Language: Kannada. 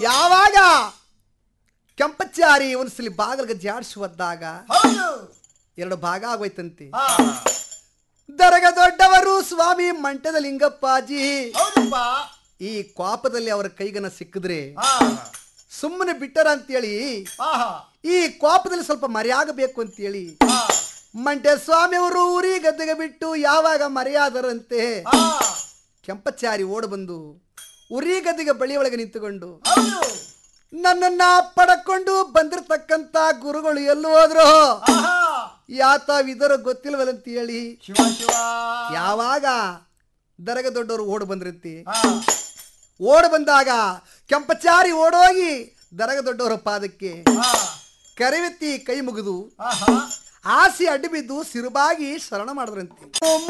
ಯಾವಾಗ ಕೆಂಪಚಾರಿ ಒಂದ್ಸಲಿ ಬಾಗಲ್ಗೆ ಜಾಡ್ಸಿ ಒದ್ದಾಗ ಹೌದು ಎರಡು ಭಾಗ ಆಗೋಯ್ತಂತೆ ಹಾ ದರಗ ದೊಡ್ಡವರು ಸ್ವಾಮಿ ಮಂಟದ ಲಿಂಗಪ್ಪಾಜಿ ಹೌದಪ್ಪ ಈ ಕ್ವಾಪದಲ್ಲಿ ಅವರ ಕೈಗನ ಸಿಕ್ಕಿದ್ರೆ ಹಾ ಸುಮ್ಮನೆ ಬಿಟ್ಟರ ಅಂತೇಳಿ ಆಹಾ ಈ ಕ್ವಾಪದಲ್ಲಿ ಸ್ವಲ್ಪ ಮರೆಯಾಗಬೇಕು ಅಂತೇಳಿ ಹಾ ಮಂಟೆ ಸ್ವಾಮಿಯವರು ಊರಿ ಗದ್ದೆಗೆ ಬಿಟ್ಟು ಯಾವಾಗ ಮರೆಯಾದರಂತೆ ಹಾ ಕೆಂಪಚಾರಿ ಓಡ ಬಂದು ಉರಿ ಗದ್ದೆಗೆ ಬಳಿ ಒಳಗೆ ನಿಂತುಕೊಂಡು ಹೌದು ನನ್ನನ್ನ ಪಡಕೊಂಡು ಬಂದಿರತಕ್ಕಂತ ಗುರುಗಳು ಎಲ್ಲಿ ಹೋದ್ರು ಆಹಾ ಯಾತ ವಿದರ ಗೊತ್ತಿಲ್ವಲ್ಲಂತ ಹೇಳಿ ಶಿವ ಶಿವ ಯಾವಾಗ ದರಗ ದೊಡ್ಡವರು ಓಡ್ ಬಂದ್ರಂತೆ ಹಾ ಓಡ್ ಬಂದಾಗ ಕೆಂಪಚಾರಿ ಓಡೋಗಿ ದರಗ ದೊಡ್ಡವರ ಪಾದಕ್ಕೆ ಹಾ ಕರೆವೆತ್ತಿ ಕೈ ಮುಗಿದು ಆಹಾ ಆಸಿ ಅಡ್ಡು ಬಿದ್ದು ಸಿರುಬಾಗಿ ಶರಣ ಮಾಡಿದ್ರಂತೆ